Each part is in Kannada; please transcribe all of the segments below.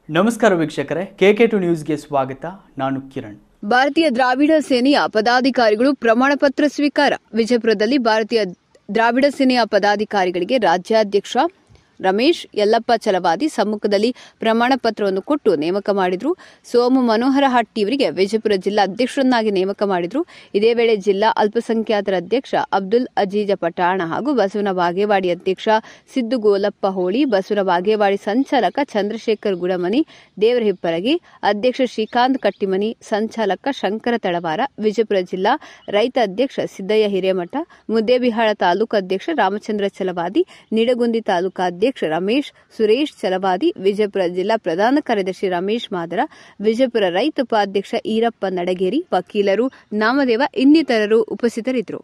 ನಮಸ್ಕಾರ ವೀಕ್ಷಕರೇ ಕೆಕೆ ಟು ನ್ಯೂಸ್ಗೆ ಸ್ವಾಗತ ನಾನು ಕಿರಣ್ ಭಾರತೀಯ ದ್ರಾವಿಡ ಸೇನೆಯ ಪದಾಧಿಕಾರಿಗಳು ಪ್ರಮಾಣ ಪತ್ರ ಸ್ವೀಕಾರ ವಿಜಯಪುರದಲ್ಲಿ ಭಾರತೀಯ ದ್ರಾವಿಡ ಸೇನೆಯ ಪದಾಧಿಕಾರಿಗಳಿಗೆ ರಾಜ್ಯಾಧ್ಯಕ್ಷ ರಮೇಶ್ ಯಲ್ಲಪ್ಪ ಚಲವಾದಿ ಸಮ್ಮುಖದಲ್ಲಿ ಪ್ರಮಾಣ ಪತ್ರವನ್ನು ಕೊಟ್ಟು ನೇಮಕ ಮಾಡಿದ್ರು ಸೋಮು ಮನೋಹರ ಹಟ್ಟಿ ಅವರಿಗೆ ವಿಜಯಪುರ ಜಿಲ್ಲಾ ಅಧ್ಯಕ್ಷರನ್ನಾಗಿ ನೇಮಕ ಮಾಡಿದ್ರು ಇದೇ ವೇಳೆ ಜಿಲ್ಲಾ ಅಲ್ಪಸಂಖ್ಯಾತರ ಅಧ್ಯಕ್ಷ ಅಬ್ದುಲ್ ಅಜೀಜ ಪಠಾಣ ಹಾಗೂ ಬಸವನ ಬಾಗೇವಾಡಿ ಅಧ್ಯಕ್ಷ ಸಿದ್ದು ಗೋಲಪ್ಪ ಹೋಳಿ ಬಸವನ ಬಾಗೇವಾಡಿ ಸಂಚಾಲಕ ಚಂದ್ರಶೇಖರ್ ಗುಡಮನಿ ದೇವರ ಹಿಪ್ಪರಗಿ ಅಧ್ಯಕ್ಷ ಶ್ರೀಕಾಂತ್ ಕಟ್ಟಿಮನಿ ಸಂಚಾಲಕ ಶಂಕರ ತಳವಾರ ವಿಜಯಪುರ ಜಿಲ್ಲಾ ರೈತ ಅಧ್ಯಕ್ಷ ಸಿದ್ದಯ್ಯ ಹಿರೇಮಠ ಮುದ್ದೇಬಿಹಾಳ ತಾಲೂಕು ಅಧ್ಯಕ್ಷ ರಾಮಚಂದ್ರ ಚಲವಾದಿ ನಿಡಗುಂದಿ ತಾಲೂಕಾ ಅಧ್ಯಕ್ಷ ರಮೇಶ್ ಸುರೇಶ್ ಚಲವಾದಿ ವಿಜಯಪುರ ಜಿಲ್ಲಾ ಪ್ರಧಾನ ಕಾರ್ಯದರ್ಶಿ ರಮೇಶ್ ಮಾದರ ವಿಜಯಪುರ ರೈತ ಉಪಾಧ್ಯಕ್ಷ ಈರಪ್ಪ ನಡಗೇರಿ ವಕೀಲರು ನಾಮದೇವ ಇನ್ನಿತರರು ಉಪಸ್ಥಿತರಿದ್ದರು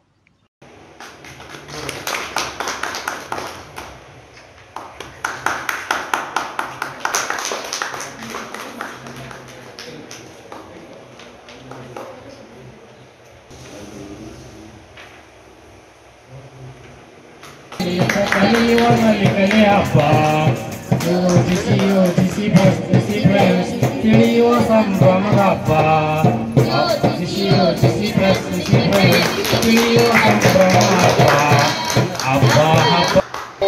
ಕಲಿಯುವನಲ್ಲಿ ಕಲೆ ಹಬ್ಬ ಯೋಚಿಸಿ ಯೋಚಿಸಿ ಪ್ರಶ್ನಿಸಿ ಪ್ರಯತ್ನಿಸಿ ತಿಳಿಯುವ ಸಂಭ್ರಮದ ಹಬ್ಬ ಯೋಚಿಸಿ ಯೋಚಿಸಿ ಪ್ರಶ್ನಿಸಿ ಪ್ರಯತ್ನಿಸಿ ತಿಳಿಯುವ ಸಂಭ್ರಮ ಹಬ್ಬ ಹಬ್ಬ ಹಬ್ಬ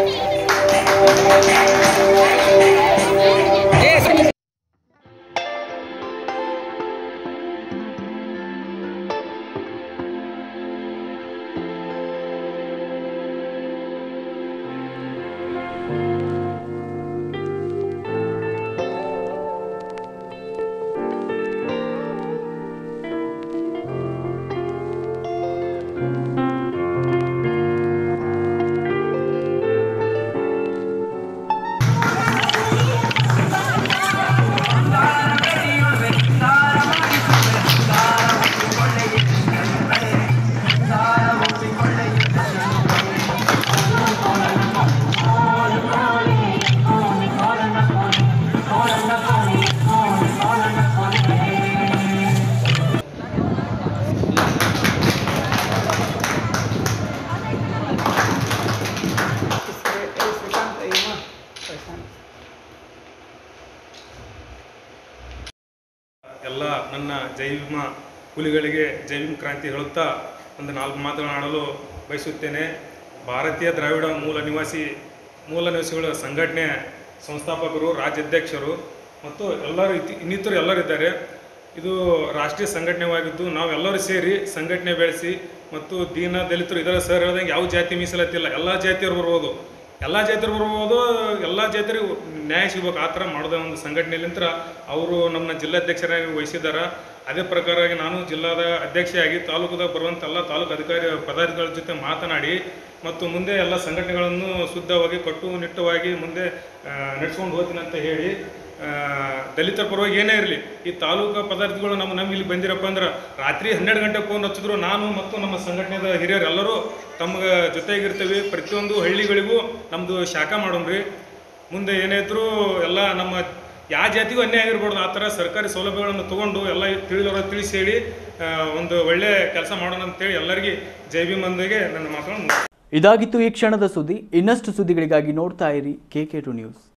ಎಲ್ಲ ನನ್ನ ಜೈವಿಮ ಹುಲಿಗಳಿಗೆ ಜೈವಿಕ ಕ್ರಾಂತಿ ಹೇಳುತ್ತಾ ಒಂದು ನಾಲ್ಕು ಮಾತುಗಳನ್ನು ಆಡಲು ಬಯಸುತ್ತೇನೆ ಭಾರತೀಯ ದ್ರಾವಿಡ ಮೂಲ ನಿವಾಸಿ ಮೂಲ ನಿವಾಸಿಗಳ ಸಂಘಟನೆ ಸಂಸ್ಥಾಪಕರು ರಾಜ್ಯಾಧ್ಯಕ್ಷರು ಮತ್ತು ಎಲ್ಲರೂ ಇತಿ ಇನ್ನಿತರು ಎಲ್ಲರೂ ಇದ್ದಾರೆ ಇದು ರಾಷ್ಟ್ರೀಯ ಸಂಘಟನೆವಾಗಿದ್ದು ನಾವೆಲ್ಲರೂ ಸೇರಿ ಸಂಘಟನೆ ಬೆಳೆಸಿ ಮತ್ತು ದೀನ ದಲಿತರು ಇದರ ಸರ್ ಹೇಳ್ದಂಗೆ ಯಾವ ಜಾತಿ ಮೀಸಲಾತಿಲ್ಲ ಎಲ್ಲ ಜಾತಿಯವರು ಬರ್ಬೋದು ಎಲ್ಲ ಜಾತಿಯರು ಬರ್ಬೋದು ಎಲ್ಲ ಜಾತಿಯರಿಗೂ ನ್ಯಾಯ ಸಿಗ್ಬೇಕು ಆ ಥರ ಮಾಡೋದ ಒಂದು ಸಂಘಟನೆಯಲ್ಲಿಂತ್ರ ಅವರು ನಮ್ಮ ಜಿಲ್ಲಾಧ್ಯಕ್ಷರಾಗಿ ವಹಿಸಿದ್ದಾರೆ ಅದೇ ಪ್ರಕಾರವಾಗಿ ನಾನು ಜಿಲ್ಲಾದ ಅಧ್ಯಕ್ಷೆಯಾಗಿ ತಾಲೂಕದಾಗ ಬರುವಂಥ ಎಲ್ಲ ತಾಲೂಕು ಅಧಿಕಾರಿ ಪದಾಧಿಕಾರಿಗಳ ಜೊತೆ ಮಾತನಾಡಿ ಮತ್ತು ಮುಂದೆ ಎಲ್ಲ ಸಂಘಟನೆಗಳನ್ನು ಶುದ್ಧವಾಗಿ ಕಟ್ಟುನಿಟ್ಟವಾಗಿ ಮುಂದೆ ಆ, ನಡೆಸ್ಕೊಂಡು ಹೋಗ್ತೀನಿ ಅಂತ ಹೇಳಿ ಆ, ದಲಿತರ ಪರವಾಗಿ ಏನೇ ಇರಲಿ ಈ ತಾಲೂಕು ಪದಾರ್ಥಗಳು ನಮ್ಮ ನಮ್ಮ ಇಲ್ಲಿ ಬಂದಿರಪ್ಪ ಅಂದ್ರೆ ರಾತ್ರಿ ಹನ್ನೆರಡು ಗಂಟೆ ಫೋನ್ ಹಚ್ಚಿದ್ರು ನಾನು ಮತ್ತು ನಮ್ಮ ಸಂಘಟನೆದ ಹಿರಿಯರು ಎಲ್ಲರೂ ತಮ್ಗೆ ಜೊತೆಗಿರ್ತೀವಿ ಪ್ರತಿಯೊಂದು ಹಳ್ಳಿಗಳಿಗೂ ನಮ್ಮದು ಶಾಖಾ ಮಾಡೋಣ್ರಿ ಮುಂದೆ ಏನೇ ಇದ್ರೂ ಎಲ್ಲ ನಮ್ಮ ಯಾವ ಜಾತಿಗೂ ಅನ್ಯಾಯ ಆಗಿರ್ಬಾರ್ದು ಆ ಥರ ಸರ್ಕಾರಿ ಸೌಲಭ್ಯಗಳನ್ನು ತಗೊಂಡು ಎಲ್ಲ ತಿಳಿದವರ ತಿಳಿಸಿ ಹೇಳಿ ಆ, ಒಂದು ಒಳ್ಳೆ ಕೆಲಸ ಮಾಡೋಣ ಅಂತೇಳಿ ಎಲ್ಲರಿಗೆ ಜೈ ಭೀಮ್ ಮಂದಿಗೆ ನನ್ನ ಮಾತನ್ನು ಮುಗಿಸ್ತೇನೆ. ಇದಾಗಿತ್ತು ಈ ಕ್ಷಣದ ಸುದ್ದಿ ಇನ್ನಷ್ಟು ಸುದ್ದಿಗಳಿಗಾಗಿ ನೋಡ್ತಾ ಇರಿ ಕೆಕೆ ಟು ನ್ಯೂಸ್